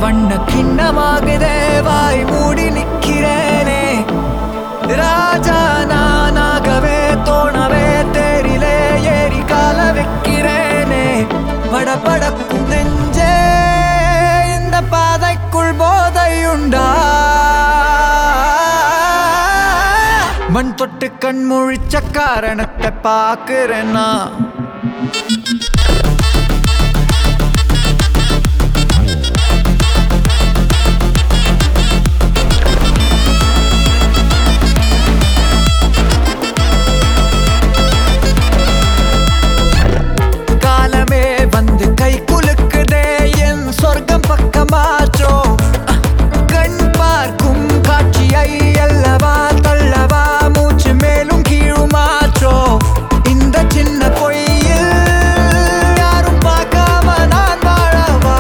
வண்ண கிண்ணமாகுதே வாய் மூடி நிக்கிறேனே ராஜா நானாகவே தோணவே தேரிலே ஏறி கால வைக்கிறேனே படபடக்கும் நெஞ்சே இந்த பாதைக்குள் போதையுண்டா மண் தொட்டு கண் முழிச்ச காரணத்தை பாக்குறேன்னா காலமே வந்து கை குலுக்குதே என் சொர்க்கம் பக்கமாச்சோ அஹ், கண் பார்க்கும் காட்சியை அல்லவா தள்ளவா மூச்சு மேலும் கீழுமாச்சோ இந்த சின்ன பொய்யில் யாரும் பார்க்காம நான் வாழவா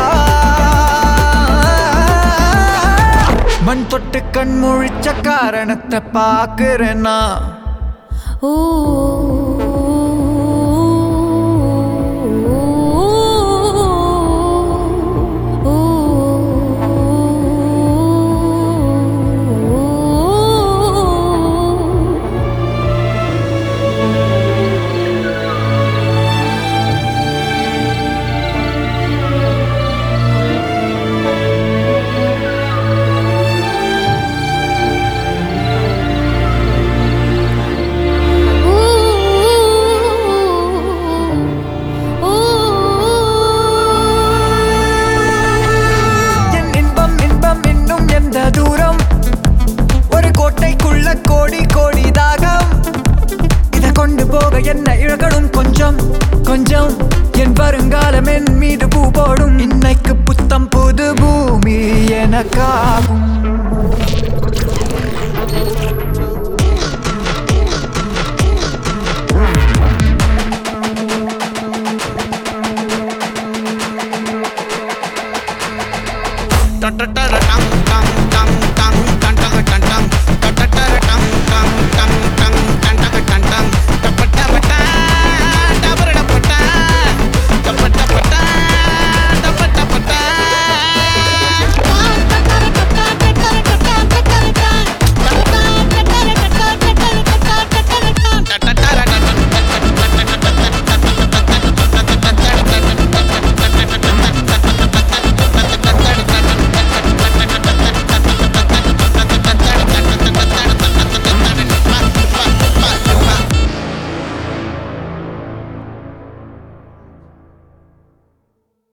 மண் தொட்டு கண் முழிச்ச காரணத்தை பாக்குறேன்னா ஓ என் இன்பம் இன்பம் இன்னும் எந்த தூரம் ஒரு கோட்டைக்குள்ள கோடி கோடி தாகம் இத கொண்டு போக என்ன இழகணும் கொஞ்சம் கொஞ்சம் என் வருங்காலம் என் மீது பூ போடும் இன்னைக்கு புத்தம் புது பூமி எனக்காகும் Dun, dun, dun, dun, dun, dun.